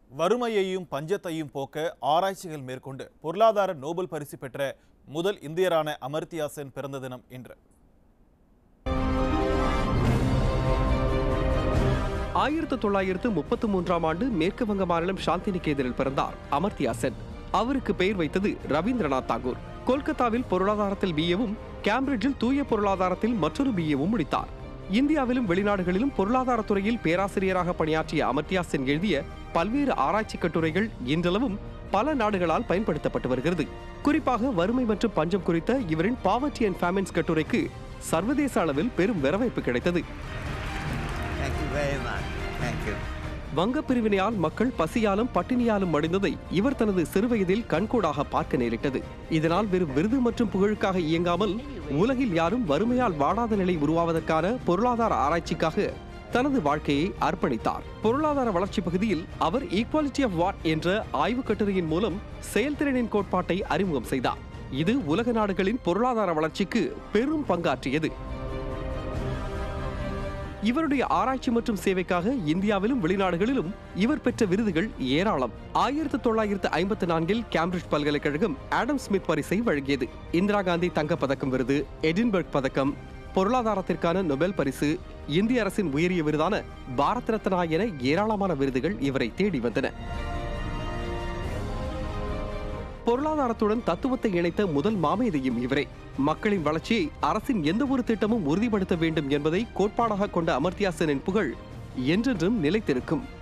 வறுமையையும் பஞ்சத்தையும் போக்க ஆராய்ச்சிகள் மேற்கொண்டு பொருளாதார நோபல் பரிசு பெற்ற முதல் இந்தியரான அமர்த்தியா சென் பிறந்த தினம் இன்று ஆயிரத்து தொள்ளாயிரத்து முப்பத்து மூன்றாம் ஆண்டு மேற்கு வங்க மாநிலம் சாந்தி நிகேதனில் பிறந்தார் அமர்த்தியா சென் அவருக்கு பெயர் வைத்தது ரவீந்திரநாத் தாகூர் கொல்கத்தாவில் பொருளாதாரத்தில் பிஏவும் கேம்பிரிட்ஜில் தூய பொருளாதாரத்தில் மற்றொரு பிஏவும் முடித்தார் இந்தியாவிலும் வெளிநாடுகளிலும் பொருளாதாரத்துறையில் பேராசிரியராக பணியாற்றிய அமர்த்தியா சென் எழுதிய பல்வேறு ஆராய்ச்சி கட்டுரைகள் இன்றளவும் பல நாடுகளால் பயன்படுத்தப்பட்டு வருகிறது குறிப்பாக வறுமை மற்றும் பஞ்சம் குறித்த இவரின் பாவர்ட்டி அண்ட் ஃபேமின்ஸ் கட்டுரைக்கு சர்வதேச அளவில் பெரும் வரவேற்பு கிடைத்தது Thank you very much. Thank you. வங்க பிரிவினையால் மக்கள் பசியாலும் பட்டினியாலும் மடிந்ததை இவர் தனது சிறுவயதில் கண்கூடாக பார்க்க நேரிட்டது இதனால் வெறும் விருது மற்றும் புகழுக்காக இயங்காமல் உலகில் யாரும் வறுமையால் வாடாத நிலை உருவாவதற்கான பொருளாதார ஆராய்ச்சிக்காக தனது வாழ்க்கையை அர்ப்பணித்தார் பொருளாதார வளர்ச்சி பகுதியில் அவர் ஈக்வாலிட்டி ஆஃப் வாட் என்ற ஆய்வுக் கட்டுரையின் மூலம் செயல்திறனின் கோட்பாட்டை அறிமுகம் செய்தார் இது உலக நாடுகளின் பொருளாதார வளர்ச்சிக்கு பெரும் பங்காற்றியது இவருடைய ஆராய்ச்சி மற்றும் சேவைக்காக இந்தியாவிலும் வெளிநாடுகளிலும் இவர் பெற்ற விருதுகள் ஏராளம் ஆயிரத்து தொள்ளாயிரத்து ஐம்பத்து நான்கில் கேம்பிரிட்ஜ் பல்கலைக்கழகம் ஆடம் ஸ்மித் பரிசை வழங்கியது இந்திரா காந்தி தங்கப் பதக்கம் விருது எடின்பர்க் பதக்கம் பொருளாதாரத்திற்கான நொபேல் பரிசு இந்திய அரசின் உயரிய விருதான பாரத் ரத்னா என ஏராளமான விருதுகள் இவரை தேடி வந்தன பொருளாதாரத்துடன் தத்துவத்தை இணைத்த முதல் மாமேதையும் இவரே மக்களின் வளர்ச்சியை அரசின் எந்த ஒரு திட்டமும் உறுதிப்படுத்த வேண்டும் என்பதை கோட்பாடாக கொண்ட அமர்த்தியா செனின் புகழ் என்றென்றும் நிலைத்திருக்கும்